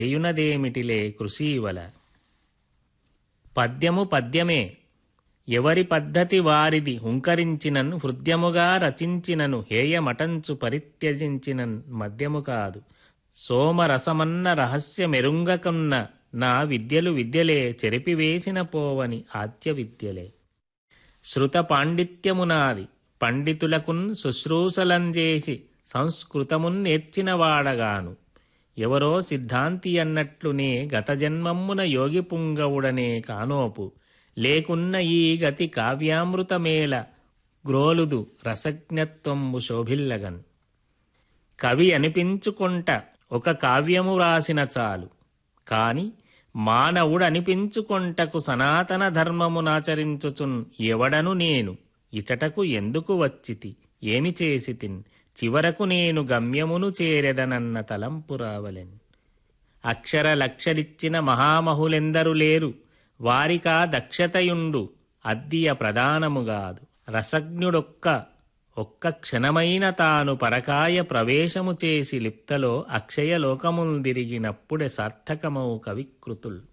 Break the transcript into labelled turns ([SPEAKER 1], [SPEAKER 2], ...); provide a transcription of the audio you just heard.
[SPEAKER 1] చేయునదేమిటిలే కృషీవల పద్యము పద్యమే ఎవరి పద్ధతి వారిది హుంకరించినన్ హృద్యముగా రచించినను హేయమటంచు పరిత్యజించినన్ మద్యము కాదు సోమరసమన్న రహస్యమెరుంగకన్న నా విద్యలు విద్యలే చెరిపివేసిన పోవని ఆద్య విద్యలే శృత పాండిత్యమునాది పండితులకున్ శుశ్రూషలంజేసి సంస్కృతమున్ నేర్చినవాడగాను ఎవరో సిద్ధాంతి అన్నట్లునే గత జన్మమ్మున యోగి పుంగవుడనే కానోపు లేకున్న ఈ గతి కావ్యామృతమేల గ్రోలుదు రసజ్ఞత్వంబు శోభిల్లగన్ కవి అనిపించుకొంట ఒక కావ్యము రాసిన చాలు కాని మానవుడనిపించుకొంటకు సనాతన ధర్మమునాచరించుచున్ ఎవడను నేను ఇచటకు ఎందుకు వచ్చితి ఏమి చేసితిన్ చివరకు నేను గమ్యమును చేరెదనన్న తలంపు రావలెన్ అక్షర లక్షలిచ్చిన మహామహులెందరు లేరు వారికా దక్షతయుండు అద్దియ ప్రధానముగాదు రసజ్ఞుడొక్క ఒక్క క్షణమైన తాను పరకాయ ప్రవేశము చేసి లిప్తలో అక్షయ లోకముల్ దిరిగినప్పుడే సార్థకమౌ కవికృతుల్